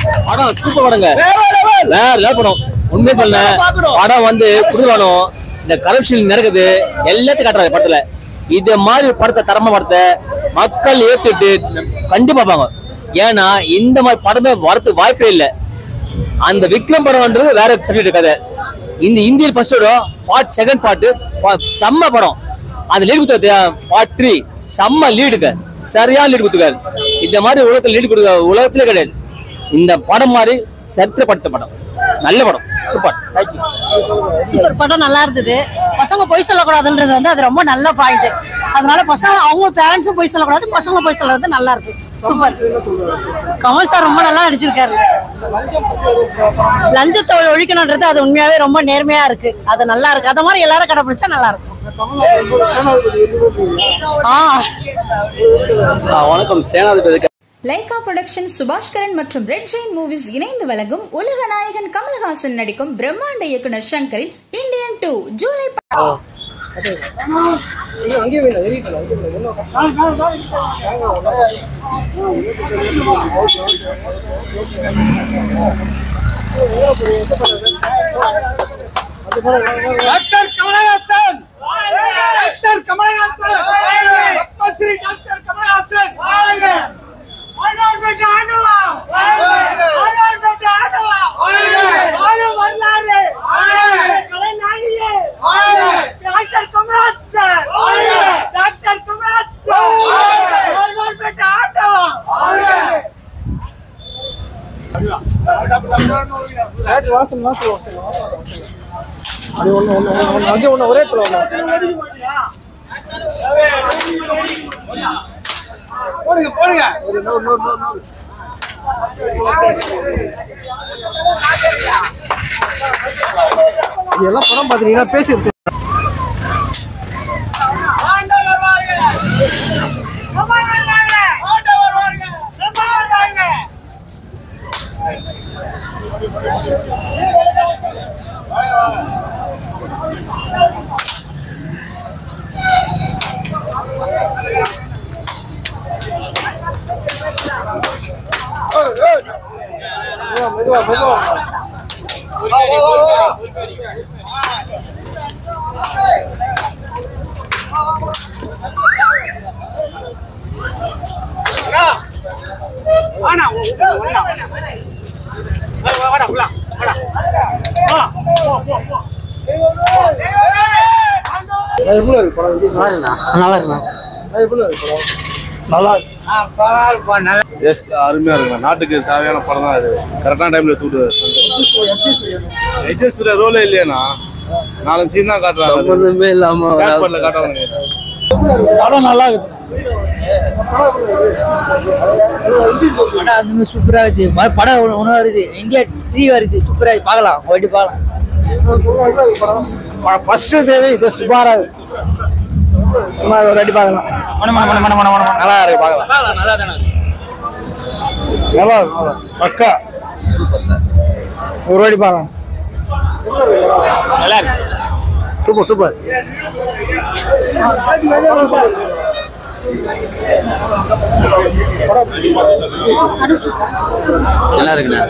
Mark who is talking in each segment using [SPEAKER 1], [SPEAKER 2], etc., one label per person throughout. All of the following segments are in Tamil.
[SPEAKER 1] படம் சூப்பர் படங்க வேற level படம் உண்மையை சொல்ல படம் வந்து புதுவானம் இந்த கரப்ஷன் நடக்குது எல்லாத்தையும் காட்டுறாங்க படத்துல இது மாதிரி ஒரு படத்தை தரமா படத்தை மக்கள் ஏத்துட்டு கண்டிப்பா பார்ப்பாங்க ஏன்னா இந்த மாதிரி படமே வரதுக்கு வாய்ப்பே இல்லை அந்த விக்ரம் படம்ன்றது வேற சப்ஜெக்ட் கதை இந்த Indian first part second part செம்ம படம் அந்த லீடு கொடுத்த பார்ட் த்ரீ செம்ம லீடுங்க சரியான லீடு கொடுத்துருக்காரு இந்த மாதிரி உலகத்துல லீடு கொடுக்க உலகத்திலே கிடையாது இந்த படம் மாதிரி சரித்திரப்படுத்த படம் நல்ல படம் சூப்பர் தேங்க்யூ
[SPEAKER 2] சூப்பர் படம் நல்லா இருந்தது பசங்க பொய் சொல்லக்கூடாதுன்றது வந்து அது ரொம்ப நல்ல பாயிண்ட் அதனால பசங்க அவங்க பேரண்ட்ஸும் பொய் சொல்லக்கூடாது பசங்க பொய் சொல்றது நல்லா இருக்கு சூப்பர் கமல் சார் ரொம்ப நல்லா நடிச்சிருக்காரு லஞ்சத்தை ஒழிக்கணுன்றது அது உண்மையாவே ரொம்ப நேர்மையா இருக்கு அது நல்லா இருக்கு அத மாதிரி எல்லாரும் கடைபிடிச்சா நல்லா இருக்கும் ஆ
[SPEAKER 1] வணக்கம் சேனாதிபதி
[SPEAKER 3] லைகா புரொடக்ஷன் சுபாஷ்கரன் மற்றும் ரெட் ஜெயின் மூவிஸ் இணைந்து வழங்கும் உலக நாயகன் கமல்ஹாசன் நடிக்கும் பிரம்மாண்ட இயக்குனர் சங்கரின் இந்தியன் டூ ஜூலை ப-
[SPEAKER 4] doctor Kamal Haasan doctor Kamal Haasan Padma Shri doctor Kamal Haasan ஆனார் பெற்ற ஆண்டவா ஆனார் பெற்ற ஆண்டவா ஆளு வரலாறு கலைநாயகியே டாக்டர் கமலஹாசன் டாக்டர் கமலஹாசன் ஆனார் பெற்ற ஆண்டவா போடுங்க போடுங்க
[SPEAKER 5] இதெல்லாம் படம் பாத்தீங்கன்னா பேசி மெதுவா மெதுவா எப்படி இருக்கு படம் எப்படி இருக்கு?
[SPEAKER 1] நல்லா இருக்குண்ணா
[SPEAKER 5] எப்படி இருக்கு படம் நல்லா இருக்கு
[SPEAKER 6] எஸ் அருமையா இருக்கும் நாட்டுக்கு தேவையான படம் தான் இது கரெக்டான டைம்ல தூட்டு எஜே சூர்யா ரோலே இல்லையாண்ணா நாலஞ்சு சீன் தான் காட்டுறாங்க
[SPEAKER 1] சம்பந்தமே இல்லாம
[SPEAKER 6] பேக் பண்ணல காட்டுவாங்க
[SPEAKER 1] படம் நல்லா இருக்கு
[SPEAKER 7] படம் அதுவுமே சூப்பரா இருக்கு ம- படம் ஒன்று ஒன்று வருது இந்தியா த்ரீ வருது சூப்பரா இருக்கு பார்க்கலாம் ஓட்டி பார்க்கலாம்
[SPEAKER 5] ஃபர்ஸ்ட் தேவை இது சுமாரா இருக்கு. சும்மா ஒரு அடி பார்க்கலாம்
[SPEAKER 1] நல்லா இருக்கு பார்க்கலாம்
[SPEAKER 5] நல்லா இருக்கு நல்லா இருக்கு. பக்கா
[SPEAKER 7] சூப்பர் சார்
[SPEAKER 5] ஒரு வாட்டி பார்க்கலாம்
[SPEAKER 1] நல்லா இருக்கு
[SPEAKER 5] சூப்பர் சூப்பர்
[SPEAKER 7] நல்லா இருக்குண்ணா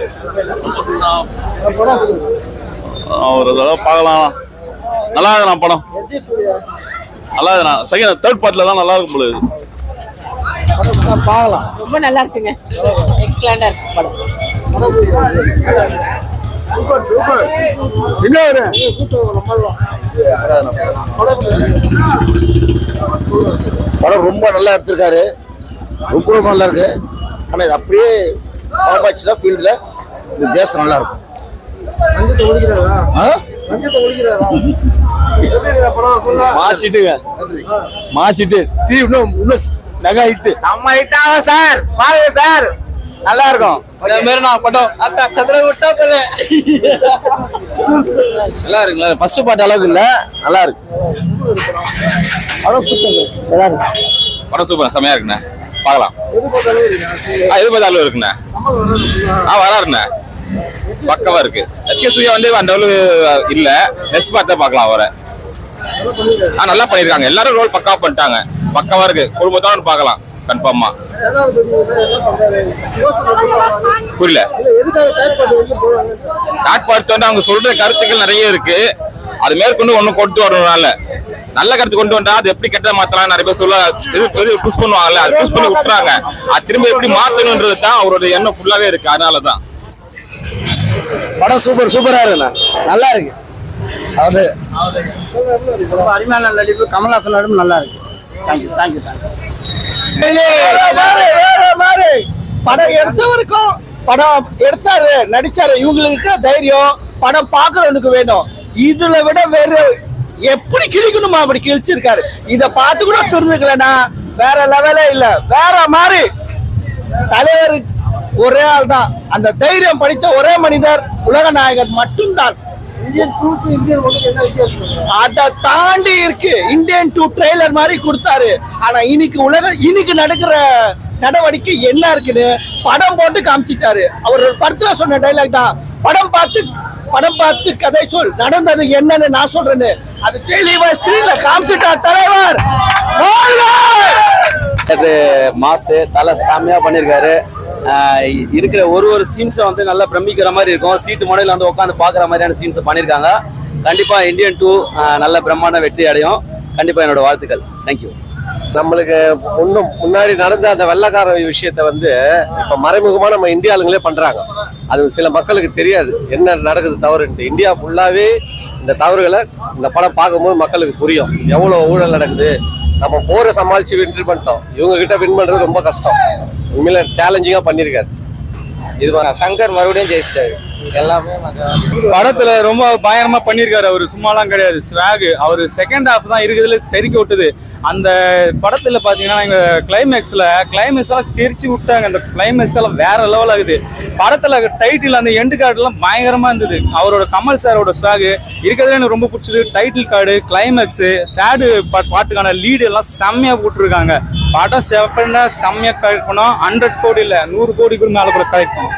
[SPEAKER 6] ஒரு தடவை பார்க்கலாம் நல்லா இருக்குண்ணா படம் நல்லா இருக்குண்ணா செகண்ட் தேர்ட் பார்ட்ல தான் நல்லா இருக்கும் போல இது.
[SPEAKER 5] பார்க்கலாம்
[SPEAKER 2] ரொம்ப நல்லா இருக்குங்க எக்ஸலண்டா இருக்கு படம்
[SPEAKER 5] சூப்பர் சூப்பர் எங்க வர
[SPEAKER 8] படம் ரொம்ப நல்லா எடுத்திருக்காரு ரொம்ப ரொம்ப நல்லா இருக்கு ஆனால் இது அப்படியே படம் ஆச்சுன்னா ஃபீல்டில் இந்த தேசம் நல்லா இருக்கும்
[SPEAKER 5] அஞ்சத்தை ஒழிக்கிறதா
[SPEAKER 8] ஆ?
[SPEAKER 5] அஞ்சத்தை ஒழிக்கிறதா எப்படி இருக்கு படம் ஃபுல்லா
[SPEAKER 1] மாசிட்டுங்க மாசிட்டு தீ இன்னும் இன்னும் மெகா ஹிட்
[SPEAKER 4] செம்ம ஹிட்டாக சார் பாருங்க சார்
[SPEAKER 1] நல்லா இருக்கும் இந்த மாதிரி நான் படம்
[SPEAKER 4] அத்தா சதுர விட்டா போல
[SPEAKER 1] நல்லா இருக்குங்களா ஃபர்ஸ்ட் பார்ட் அளவுக்கு இல்ல நல்லா இருக்கு படம் சூப்பர் நல்லா இருக்கு
[SPEAKER 6] படம் சூப்பர் செமையா இருக்குண்ணே பார்க்கலாம் ஆ, எது பார்த்த அளவு இருக்குண்ணே ஆ வராருண்ணே பக்கவா இருக்கு எஸ்கே சூர்யா வந்து அந்த அளவுக்கு இல்ல நெக்ஸ்ட் பார்த்தா பார்க்கலாம் அவரை ஆ நல்லா பண்ணிருக்காங்க எல்லாரும் ரோல் பக்காவா பண்ணிட்டாங்க பக்காவா இருக்கு குடும்பத்தோட பார்க்கலாம் கன்ஃபார்மா புரியல காட்பாடு வந்து அவங்க சொல்ற கருத்துக்கள் நிறைய இருக்கு அது மேற்கொண்டு ஒண்ணு கொண்டு வரணும்னால நல்ல கருத்து கொண்டு வந்தா அது எப்படி கெட்ட மாத்தலாம் நிறைய பேர் சொல்ல இது இது புஷ் பண்ணுவாங்கல்ல அது புஷ் பண்ணி விட்டுறாங்க அது திரும்ப எப்படி மாத்தணும்ன்றது தான் அவரோட எண்ணம் ஃபுல்லாவே இருக்கு அதனாலதான்
[SPEAKER 5] படம் சூப்பர் சூப்பரா இருக்குண்ணா நல்லா இருக்கு அவரு ரொம்ப அருமையான நடிப்பு கமல்ஹாசன் நடிப்பு நல்லா இருக்கு தேங்க்யூ தேங்க்யூ தேங்க்யூ
[SPEAKER 4] வேற மாதிரி படம் எடுத்தவருக்கும் படம் எடுத்தாரு நடிச்சாரு இவங்களுக்கு இருக்கிற தைரியம் படம் பாக்குறவனுக்கு வேணும் இதுல விட வேற எப்படி கிழிக்கணுமா அப்படி கிழிச்சிருக்காரு இத பார்த்து கூட தெரிஞ்சுக்கலனா வேற லெவலே இல்ல வேற மாதிரி தலைவர் ஒரே ஆள் தான் அந்த தைரியம் படிச்ச ஒரே மனிதர் உலக நாயகன் மட்டும்தான் அதை தாண்டி இருக்கு இந்தியன் டூ ட்ரெய்லர் மாதிரி கொடுத்தாரு ஆனா இன்னைக்கு உலக இன்னைக்கு நடக்கிற நடவடிக்கை என்ன இருக்குன்னு படம் போட்டு காமிச்சிட்டாரு அவர் ஒரு படத்துல சொன்ன டைலாக் தான் படம் பார்த்து படம் பார்த்து கதை சொல் நடந்தது என்னன்னு நான் சொல்றேன்னு அது தெளிவா ஸ்கிரீன்ல காமிச்சிட்டார் தலைவர் வாழ்க!
[SPEAKER 5] அது மாசு தலை செம்மையா பண்ணியிருக்காரு ஆஹ் இருக்கிற ஒரு ஒரு சீன்ஸை வந்து நல்லா பிரமிக்கிற மாதிரி இருக்கும் சீட்டு முனையில வந்து உட்காந்து பார்க்குற மாதிரியான சீன்ஸ் பண்ணியிருக்காங்க கண்டிப்பா இந்தியன் டூ நல்ல பிரம்மாண்ட வெற்றி அடையும் கண்டிப்பா என்னோட வாழ்த்துக்கள் தேங்க்யூ
[SPEAKER 9] நம்மளுக்கு முன்னும் முன்னாடி நடந்த அந்த வெள்ளக்கார விஷயத்த வந்து இப்ப மறைமுகமா நம்ம இந்திய ஆளுங்களே பண்றாங்க அது சில மக்களுக்கு தெரியாது என்ன நடக்குது தவறுன்ட்டு இந்தியா ஃபுல்லாவே இந்த தவறுகளை இந்த படம் பார்க்கும்போது மக்களுக்கு புரியும் எவ்வளவு ஊழல் நடக்குது நம்ம போரை சமாளிச்சு வின் பண்ணிட்டோம் இவங்க கிட்ட வின் பண்றது ரொம்ப கஷ்டம் உண்மையில சேலஞ்சிங்கா பண்ணிருக்காரு இது சங்கர் மறுபடியும் ஜெயிச்சிட்டாரு எல்லாமே
[SPEAKER 10] படத்துல ரொம்ப பயங்கரமா பண்ணிருக்காரு அவரு சும்மாலாம் கிடையாது ஸ்வாக் அவரு செகண்ட் ஹாஃப் தான் இருக்குதுல தெறிக்க விட்டுது அந்த படத்துல பாத்தீங்கன்னா எங்க கிளைமேக்ஸ்ல கிளைமேக்ஸ் எல்லாம் தெரிச்சு விட்டாங்க அந்த கிளைமேக்ஸ் எல்லாம் வேற லெவல் ஆகுது படத்துல டைட்டில் அந்த எண்டு கார்டு எல்லாம் பயங்கரமா இருந்தது அவரோட கமல் சாரோட ஸ்வாக் இருக்கிறதுல எனக்கு ரொம்ப பிடிச்சது டைட்டில் கார்டு கிளைமேக்ஸ் தேர்டு பாட்டுக்கான லீடு எல்லாம் செம்மையா போட்டிருக்காங்க படம் செப்பண்டா செம்மையா கலெக்ட் பண்ணோம் ஹண்ட்ரட் கோடி இல்ல நூறு கோடிக்கு மேல கூட கலெக்ட் பண்ணோம்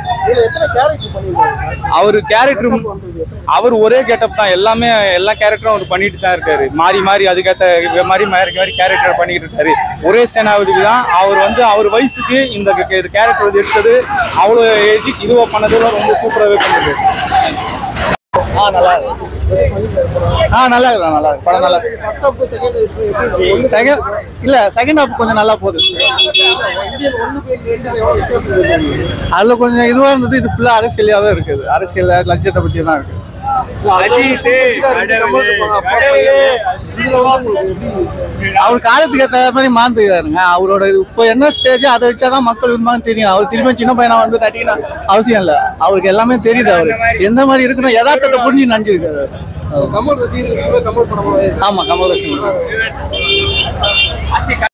[SPEAKER 10] அவரு கேரக்டர் அவர் ஒரே கெட்டப் தான் எல்லாமே எல்லா கேரக்டரும் அவர் பண்ணிட்டு தான் இருக்காரு மாறி மாறி அதுக்கேற்ற இவ மாதிரி மாறி மாறி கேரக்டர் பண்ணிட்டு இருக்காரு ஒரே சேனாவதிக்கு தான் அவர் வந்து அவர் வயசுக்கு இந்த கேரக்டர் எடுத்தது அவ்வளோ ஏஜ் இதுவாக பண்ணதெல்லாம் ரொம்ப சூப்பராகவே பண்ணுது
[SPEAKER 5] ஆ நல்லா இருக்கு ஆ நல்லா இருக்கு நல்லா இருக்கு படம் நல்லா இருக்கு செகண்ட் இல்ல செகண்ட் ஹாஃப் கொஞ்சம் நல்லா போகுது அதுல கொஞ்சம் இதுவா இருந்தது இது ஃபுல்லா அரசியலாவே இருக்குது அரசியல் லட்சியத்தை பத்தி தான் இருக்கு அவர் காலத்துக்கு ஏற்ற மாதிரி மாந்துக்கிறாருங்க அவரோட இது இப்போ என்ன ஸ்டேஜ் அதை வச்சாதான் மக்கள் விரும்பாங்க தெரியும் அவர் திரும்ப சின்ன பையனா வந்து நடிக்கணும் அவசியம் இல்லை அவருக்கு எல்லாமே தெரியுது அவரு எந்த மாதிரி இருக்குன்னு யதார்த்தத்தை புரிஞ்சு நினைச்சிருக்காரு ஆமா கமல் ரசிகர்